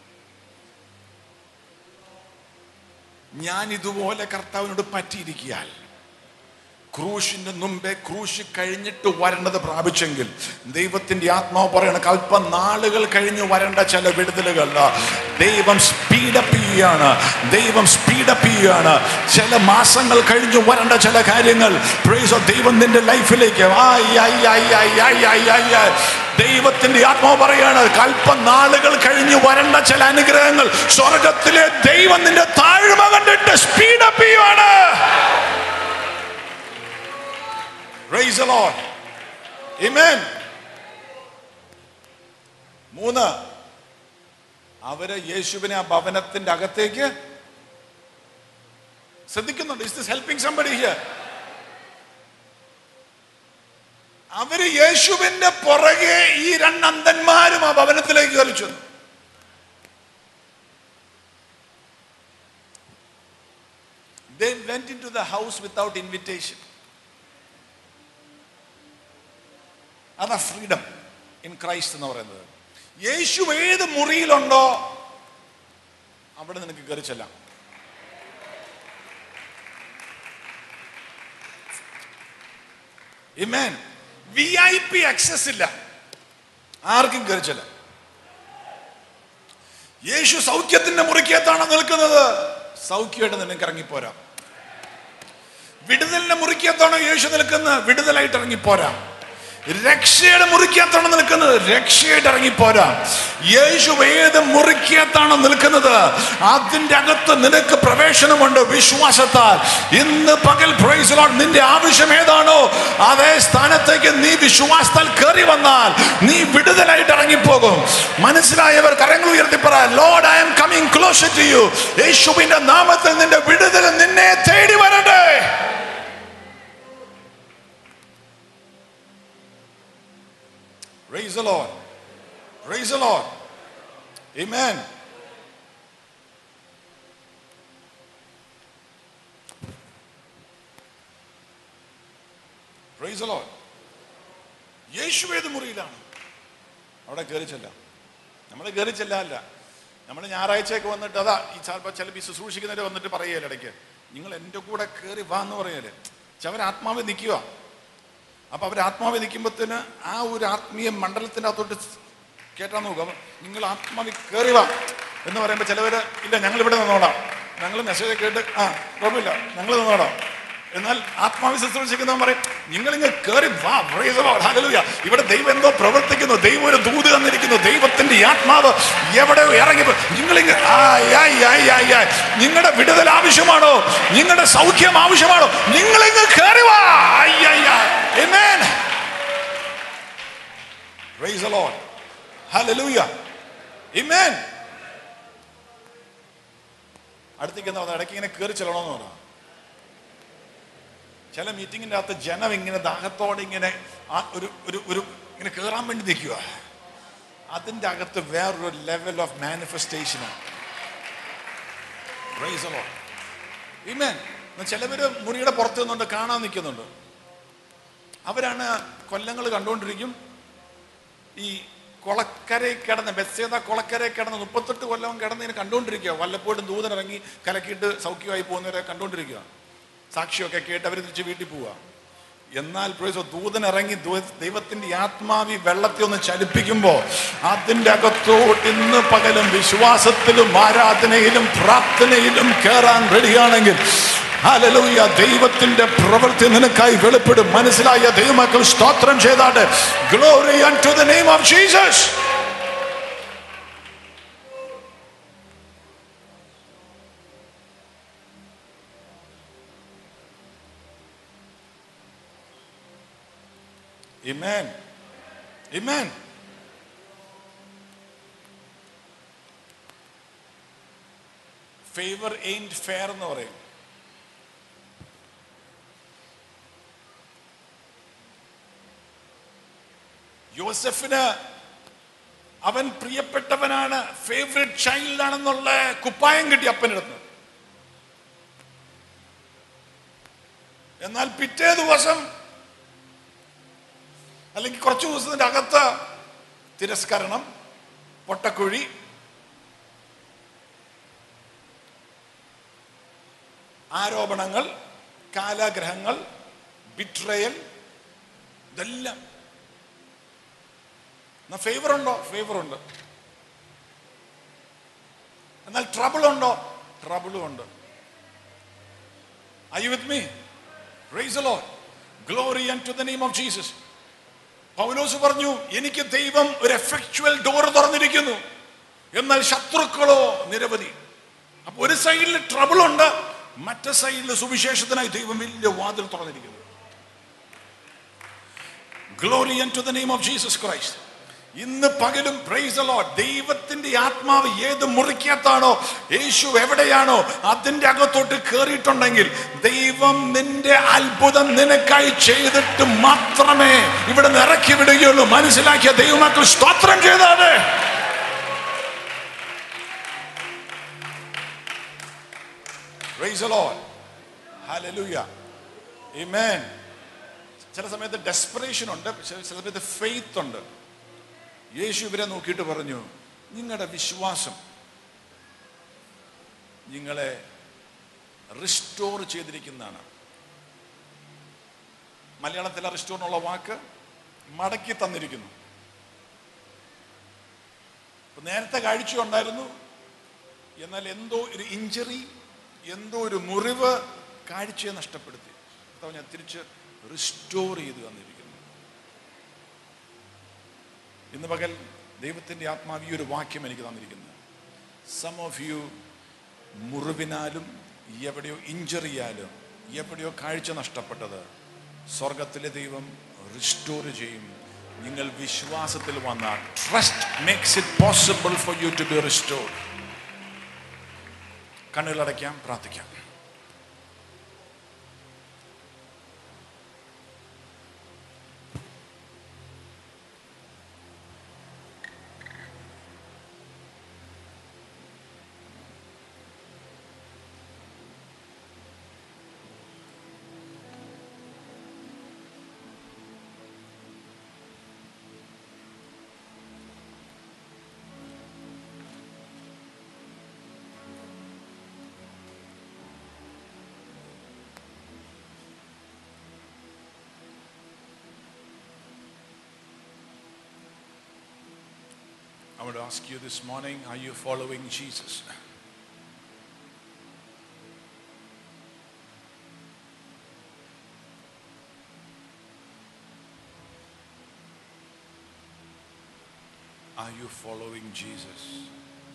ഞാൻ ഇതുപോലെ കർത്താവിനോട് പറ്റിയിരിക്കിയാൽ ക്രൂശിന്റെ മുമ്പേ ക്രൂശ് കഴിഞ്ഞിട്ട് വരേണ്ടത് പ്രാപിച്ചെങ്കിൽ ദൈവത്തിന്റെ ആത്മാവ് പറയണ അല്പം നാളുകൾ കഴിഞ്ഞ് വരേണ്ട ചില വിടുതലുകൾ ദൈവം സ്പീഡപ്പ് ചെയ്യാണ് ദൈവം സ്പീഡപ്പ് ചെയ്യാണ് ചില മാസങ്ങൾ കഴിഞ്ഞ് വരേണ്ട ചില കാര്യങ്ങൾ പ്രൈസ് ദൈവം നിന്റെ ലൈഫിലേക്ക് ആയി ആയി ആയി ആയി ആയി ആയി ആയി ആയി ദൈവത്തിന്റെ ആത്മാവ് പറയാണ് അല്പം നാളുകൾ കഴിഞ്ഞ് വരേണ്ട ചില അനുഗ്രഹങ്ങൾ സ്വർഗത്തിലെ ദൈവം നിന്റെ താഴ്മ കണ്ടിട്ട് സ്പീഡപ്പ് ചെയ്യുവാണ് Praise the Lord. Amen. മൂന്ന് അവര് യേശുവിനെ ആ ഭവനത്തിന്റെ അകത്തേക്ക് ശ്രദ്ധിക്കുന്നുണ്ട് is this helping somebody here അവര് യേശുവിന്റെ പുറകെ ഈ രണ്ട് അന്ധന്മാരും ആ ഭവനത്തിലേക്ക് കളിച്ചു They went into the house without invitation. അതാ ഫ്രീഡം ഇൻ ക്രൈസ്റ്റ് എന്ന് പറയുന്നത് യേശു ഏത് മുറിയിലുണ്ടോ അവിടെ നിനക്ക് കയറി ചെല്ലാം even V I P access ഇല്ല ആർക്കും കയറിച്ചില്ല യേശു സൗഖ്യത്തിന്റെ മുറിക്കകത്താണ് നിൽക്കുന്നത് സൗഖ്യമായിട്ട് നിനക്ക് ഇറങ്ങിപ്പോരാ വിടുതലിന്റെ മുറിക്കകത്താണോ യേശു നിൽക്കുന്നത് വിടുതലായിട്ട് ഇറങ്ങിപ്പോരാ രക്ഷയുടെ മുറിക്കകത്താണ് നിൽക്കുന്നത് രക്ഷയായിട്ട് ഇറങ്ങിപ്പോരാ യേശു ഏത് മുറിക്കകത്താണ് നിൽക്കുന്നത് അതിന്റെ അകത്ത് നിനക്ക് പ്രവേശനമുണ്ട് വിശ്വാസത്താൽ ഇന്ന് പകൽ പ്രൈസ് ലോർഡ് നിന്റെ ആവശ്യം ഏതാണോ അതേ സ്ഥാനത്തേക്ക് നീ വിശ്വാസത്താൽ കയറി വന്നാൽ നീ വിടുതലായിട്ട് ഇറങ്ങിപ്പോകും മനസ്സിലായവർ കരങ്ങൾ ഉയർത്തി പറ Lord I am coming close to you യേശുവിന്റെ നാമത്തിൽ നിന്റെ വിടുതൽ നിന്നെ തേടി വരട്ടെ Praise the Lord. Praise the Lord. Amen. Praise the Lord. യേശു ഏത് മുറിയിലാണ് അവിടെ കയറി ചെല്ലാം നമ്മൾ കയറി ചെല്ലാല്ല നമ്മൾ ഞായറാഴ്ചയൊക്കെ വന്നിട്ട് അതാ ഈ ചിലപ്പോൾ ചില ഈ ശുശ്രൂഷിക്കുന്നവരെ വന്നിട്ട് പറയുകയല്ലേ ഇടയ്ക്ക് നിങ്ങൾ എൻ്റെ കൂടെ കയറി വാ എന്ന് പറയല്ലേ അവർ ആത്മാവ് നിൽക്കുക അപ്പൊ അവർ ആത്മാവിൽ നിൽക്കുമ്പോഴത്തേന് ആ ഒരു ആത്മീയ മണ്ഡലത്തിൻ്റെ അകത്തോട്ട് കേട്ടാൻ നോക്കുക അപ്പൊ നിങ്ങൾ ആത്മാവിൽ കയറി വാ എന്ന് പറയുമ്പോൾ ചിലവര് ഇല്ല ഞങ്ങൾ ഇവിടെ നിന്നോടാം ഞങ്ങൾ മെസ്സേജ് കേട്ട് ആ കുഴപ്പമില്ല ഞങ്ങൾ നിന്നോടാം എന്നാൽ ആത്മാവി ശുശ്രൂഷിക്കുന്നവൻ പറയും നിങ്ങൾ ഇങ്ങ് കയറി വാ praise the Lord, hallelujah. ഇവിടെ ദൈവം എന്തോ പ്രവർത്തിക്കുന്നു ദൈവം ഒരു ദൂത് തന്നിരിക്കുന്നു ദൈവത്തിന്റെ ഈ ആത്മാവ് എവിടെയോ ഇറങ്ങി നിങ്ങൾ നിങ്ങളുടെ വിടുതൽ ആവശ്യമാണോ നിങ്ങളുടെ സൗഖ്യം ആവശ്യമാണോ നിങ്ങൾ ഇങ്ങ് കയറി വാ അയ്യ Amen. Praise the Lord. Hallelujah. Amen. അടുത്തേക്ക് എന്താ പറയുക ഇടയ്ക്ക് ഇങ്ങനെ കയറി ചെല്ലണമെന്ന് പറഞ്ഞു ചില മീറ്റിങ്ങിൻ്റെ അകത്ത് ജനം ഇങ്ങനെ ദാഹത്തോടെ ഇങ്ങനെ ആ ഒരു ഒരു ഒരു ഇങ്ങനെ കയറാൻ വേണ്ടി നിൽക്കുക അതിൻ്റെ അകത്ത് വേറൊരു ലെവൽ ഓഫ് മാനിഫെസ്റ്റേഷനാണ് ചിലവര് മുറിയുടെ പുറത്ത് നിന്നുണ്ട് കാണാൻ നിൽക്കുന്നുണ്ട് അവരാണ് കൊല്ലങ്ങൾ കണ്ടുകൊണ്ടിരിക്കും ഈ കൊളക്കരയിൽ കിടന്ന് ബസ്സേത കൊളക്കരയിൽ കിടന്ന് മുപ്പത്തെട്ട് കൊല്ലം കിടന്ന് ഇങ്ങനെ കണ്ടുകൊണ്ടിരിക്കുക വല്ലപ്പോഴും ദൂതനിറങ്ങി കലക്കിയിട്ട് സൗഖ്യമായി പോകുന്നവരെ കണ്ടുകൊണ്ടിരിക്കുക സാക്ഷിയൊക്കെ കേട്ട് അവർ തിരിച്ച് വീട്ടിൽ പോവുക എന്നാൽ പ്രൊഫസർ ദൂതൻ ഇറങ്ങി ദൂ- ദൈവത്തിന്റെ ആത്മാവി വെള്ളത്തെ ഒന്ന് ചലിപ്പിക്കുമ്പോൾ അതിന്റെ അകത്തോട്ട് ഇന്ന് പകലും വിശ്വാസത്തിലും ആരാധനയിലും പ്രാർത്ഥനയിലും കയറാൻ റെഡിയാണെങ്കിൽ ഹല്ലേലൂയ ദൈവത്തിന്റെ പ്രവൃത്തി നിനക്കായി വെളിപ്പെടും മനസ്സിലായ ദൈവമക്കൾ സ്തോത്രം ചെയ്താട്ട് glory to the name of Jesus Amen. Amen. Favour ain't fair എന്ന് പറയും യോസഫിന് അവൻ പ്രിയപ്പെട്ടവനാണ് ഫേവറേറ്റ് ചൈൽഡ് ആണെന്നുള്ള കുപ്പായം കിട്ടി അപ്പനടുത്ത് എന്നാൽ പിറ്റേ ദിവസം അല്ലെങ്കിൽ കുറച്ച് ദിവസത്തിന്റെ അകത്ത് തിരസ്കരണം പൊട്ടക്കുഴി ആരോപണങ്ങൾ കാലാഗ്രഹങ്ങൾ ബിട്രയൽ ഇതെല്ലാം ഫേവർ ഉണ്ടോ ഫേവർ ഉണ്ട് എന്നാൽ ട്രബിൾ ഉണ്ടോ ട്രബിളും ഉണ്ട് I with me rise Lord glory and to the name of Jesus Paulos പറഞ്ഞു എനിക്ക് ദൈവം ഒരു എഫക്ച്വൽ ഡോർ തുറന്നിരിക്കുന്നു എന്നാൽ ശത്രുക്കളോ നിരവധി അപ്പൊ ഒരു സൈഡിൽ ട്രബിൾ ഉണ്ട് മറ്റേ സൈഡിൽ സുവിശേഷത്തിനായി ദൈവം വലിയ വാതിൽ തുറന്നിരിക്കുന്നു glory to the name of Jesus Christ ഇന്ന് പകലും പ്രൈസ് ലോഡ് ദൈവത്തിന്റെ ആത്മാവ് ഏത് മുറിക്കകത്താണോ യേശു എവിടെയാണോ അതിന്റെ അകത്തോട്ട് കയറിയിട്ടുണ്ടെങ്കിൽ ദൈവം നിന്റെ അത്ഭുതം നിനക്കായി ചെയ്തിട്ട് മാത്രമേ ഇവിടെ നിന്ന് ഇറക്കി വിടുകയുള്ളൂ മനസ്സിലാക്കിയ ദൈവമക്കൾ സ്തോത്രം ചെയ്താണ് Praise the Lord. Hallelujah. Amen. ചില സമയത്ത് ഡെസ്പറേഷൻ ഉണ്ട് ചില ചില സമയത്ത് ഫെയ്ത്ത് ഉണ്ട് യേശു ഇവരെ നോക്കിയിട്ട് പറഞ്ഞു നിങ്ങളുടെ വിശ്വാസം നിങ്ങളെ റിസ്റ്റോർ ചെയ്തിരിക്കുന്നതാണ് മലയാളത്തിലെ റിസ്റ്റോർ എന്നുള്ള വാക്ക് മടക്കി തന്നിരിക്കുന്നു ഇപ്പൊ നേരത്തെ കാഴ്ച ഉണ്ടായിരുന്നു എന്നാൽ എന്തോ ഒരു ഇഞ്ചറി എന്തോ ഒരു മുറിവ് കാഴ്ചയെ നഷ്ടപ്പെടുത്തി കർത്താവ് ഞാൻ തിരിച്ച് റിസ്റ്റോർ ചെയ്ത് തന്നിരിക്കുന്നു ഇന്ന് പകൽ ദൈവത്തിൻ്റെ ആത്മാവ് ഈ ഒരു വാക്യം എനിക്ക് തന്നിരിക്കുന്നത് സം ഓഫ് യു മുറിവിനാലും എവിടെയോ ഇഞ്ചറിയാലും എവിടെയോ കാഴ്ച നഷ്ടപ്പെട്ടത് സ്വർഗത്തിലെ ദൈവം റിസ്റ്റോർ ചെയ്യും നിങ്ങൾ വിശ്വാസത്തിൽ വന്ന trust makes it possible for you to be restore കണ്ണുകളടയ്ക്കാം പ്രാർത്ഥിക്കാം I want to ask you this morning are you following Jesus? Are you following Jesus?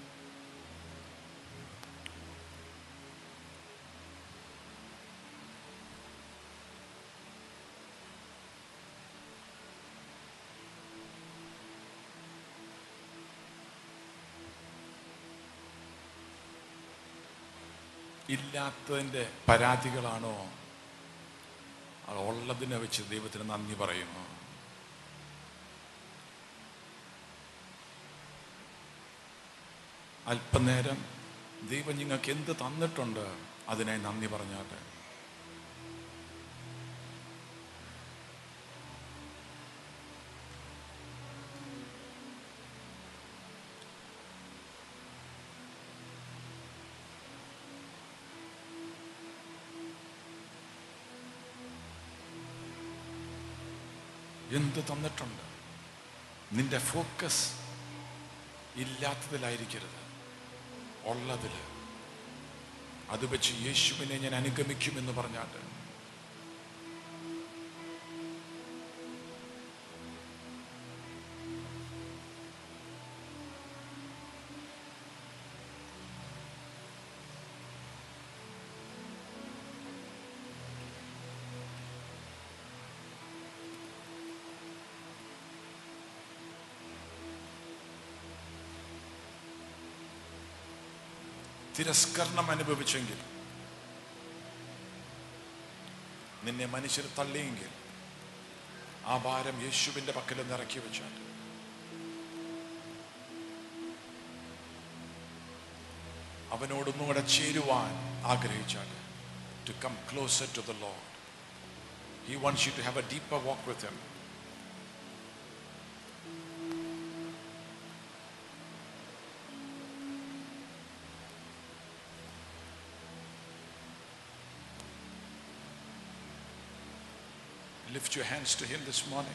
ഇല്ലാത്തതിൻ്റെ പരാതികളാണോ അത് ഉള്ളതിനെ വെച്ച് ദൈവത്തിന് നന്ദി പറയുമോ അല്പനേരം ദൈവം നിങ്ങൾക്ക് എന്ത് തന്നിട്ടുണ്ട് അതിനായി നന്ദി പറഞ്ഞാട്ടെ എന്ത് തന്നിട്ടുണ്ട് നിന്റെ ഫോക്കസ് ഇല്ലാത്തതിലായിരിക്കരുത് ഉള്ളതിൽ അത് വെച്ച് യേശുവിനെ ഞാൻ അനുഗമിക്കുമെന്ന് പറഞ്ഞാട്ട് തിരസ്കരണം അനുഭവിച്ചെങ്കിൽ നിന്നെ മനുഷ്യർ തള്ളിയെങ്കിൽ ആ ഭാരം യേശുവിന്റെ പക്കൽ നിന്ന് ഇറക്കി വെച്ചാൽ അവനോടൊന്നും കൂടെ ചേരുവാൻ ആഗ്രഹിച്ചാൽ to come closer to the Lord he wants you to have a deeper walk with him Lift your hands to Him this morning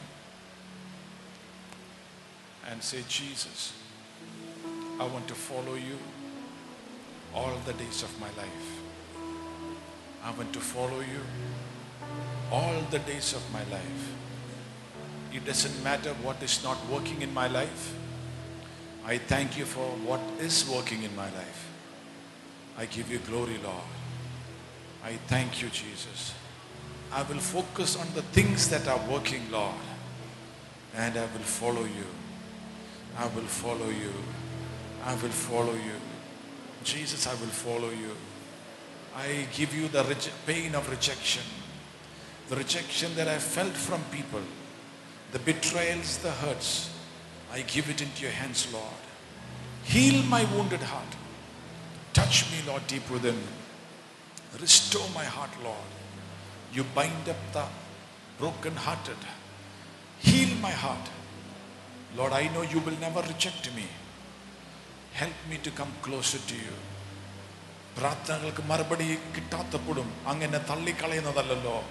and say, Jesus, I want to follow you all the days of my life. I want to follow you all the days of my life. It doesn't matter what is not working in my life. I thank you for what is working in my life. I give you glory, Lord. I thank you, Jesus. I will focus on the things that are working, Lord, and I will follow you. I will follow you. I will follow you. Jesus, I will follow you. I give you the reje- pain of rejection, the rejection that I felt from people, the betrayals, the hurts. I give it into your hands, Lord. Heal my wounded heart. Touch me, Lord, deep within. Restore my heart, Lord. You bind up the broken-hearted. Heal my heart. Lord, I know you will never reject me. Help me to come closer to you. പ്രാർത്ഥനകൾക്ക് മറുപടി കിട്ടാത്തപ്പോഴും അങ്ങനെ തള്ളിക്കളയുന്നതല്ലല്ലോ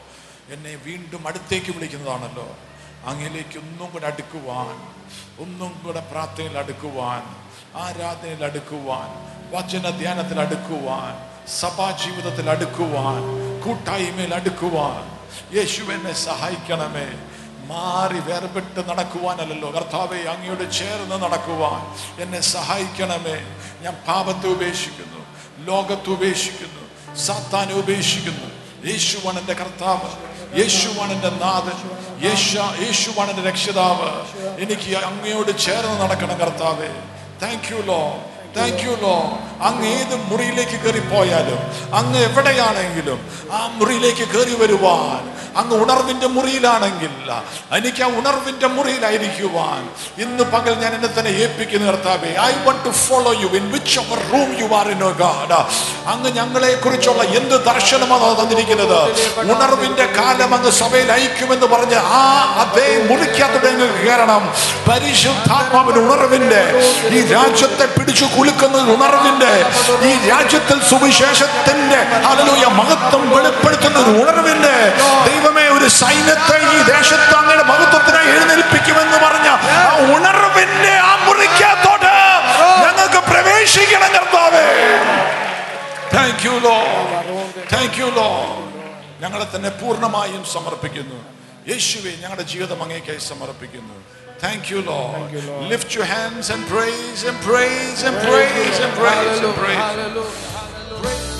എന്നെ വീണ്ടും അടുത്തേക്ക് വിളിക്കുന്നതാണല്ലോ അങ്ങിലേക്ക് ഒന്നും കൂടെ അടുക്കുവാൻ ഒന്നും കൂടെ പ്രാർത്ഥനയിൽ അടുക്കുവാൻ ആരാധനയിൽ അടുക്കുവാൻ വചന ധ്യാനത്തിൽ അടുക്കുവാൻ സഭാ ജീവിതത്തിൽ അടുക്കുവാൻ കൂട്ടായ്മയിൽ അടുക്കുവാൻ യേശു എന്നെ സഹായിക്കണമേ മാറി വേർപെട്ട് നടക്കുവാനല്ലല്ലോ കർത്താവെ അങ്ങയോട് ചേർന്ന് നടക്കുവാൻ എന്നെ സഹായിക്കണമേ ഞാൻ പാപത്തെ ഉപേക്ഷിക്കുന്നു ലോകത്തെ ഉപേക്ഷിക്കുന്നു സാത്താനെ ഉപേക്ഷിക്കുന്നു യേശുവാണ് എൻ്റെ കർത്താവ് യേശുവാണ് എൻ്റെ നാഥൻ യേശ യേശുവാണ് എൻ്റെ രക്ഷിതാവ് എനിക്ക് അങ്ങയോട് ചേർന്ന് നടക്കണം കർത്താവേ thank you Lord thank you Lord അങ്ങ് ഏത് മുറിയിലേക്ക് കയറി പോയാലും അങ്ങ് എവിടെയാണെങ്കിലും ആ മുറിയിലേക്ക് കയറി വരുവാൻ അങ്ങ് ഉണർവിന്റെ മുറിയിലാണെങ്കിൽ എനിക്ക് ആ ഉണർവിന്റെ മുറിയിലായിരിക്കുവാൻ ഇന്ന് പകൽ ഞാൻ എന്നെ തന്നെ ഏൽപ്പിക്കുന്നു കർത്താവേ I want to follow you in whichever room you are in God അങ്ങ് ഞങ്ങളെ കുറിച്ചുള്ള എന്ത് ദർശനമാണ് തന്നിരിക്കുന്നത് ഉണർവിന്റെ കാലം അങ്ങ് സഭയിൽ അയക്കുമെന്ന് പറഞ്ഞ് ആ അതേ മുറിക്കകത്തോടെ അങ്ങ് കയറണം പരിശുദ്ധാത്മാവിന് ഉണർവിന്റെ ഈ രാജ്യത്തെ പിടിച്ചു കുലുക്കുന്ന ഉണർവിന്റെ ഈ രാജ്യത്തിൽ സുവിശേഷത്തിന്റെ ഹല്ലേലൂയ മഹത്വം വെളിപ്പെടുത്തുന്ന ഒരു ഉണർവിന്റെ ദൈവമേ ഒരു സൈന്യത്തെ ഈ ദേശത്ത് അങ്ങയുടെ മഹത്വത്തിനായി എഴുന്നേൽപ്പിക്കുമെന്ന് പറഞ്ഞ ആ ഉണർവിന്റെ ആ മുറിക്കകത്തോട്ട് ഞങ്ങൾക്ക് പ്രവേശിക്കണം കർത്താവേ thank you Lord thank you Lord ഞങ്ങളെ തന്നെ പൂർണ്ണമായും സമർപ്പിക്കുന്നു യേശുവെ ഞങ്ങളുടെ ജീവിതം അങ്ങേക്കായി സമർപ്പിക്കുന്നു thank you Lord lift you hands and praise and praise and praise and praise and praise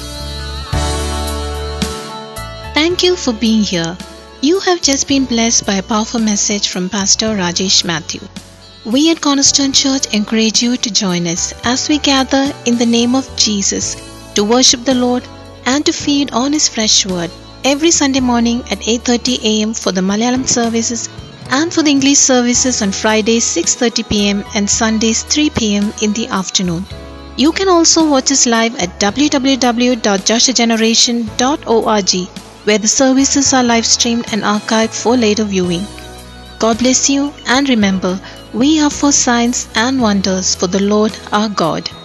Thank you for being here. You have just been blessed by a powerful message from Pastor Rajesh Matthew. We at Cornerstone Church encourage you to join us as we gather in the name of Jesus to worship the Lord and to feed on his fresh word every Sunday morning at 8:30 a.m. for the Malayalam services and for the English services on Fridays 6:30 p.m. and Sundays 3 p.m. in the afternoon. You can also watch us live at www.joshageneration.org where the services are live streamed and archived for later viewing. God bless you and remember, we are for signs and wonders for the Lord our God.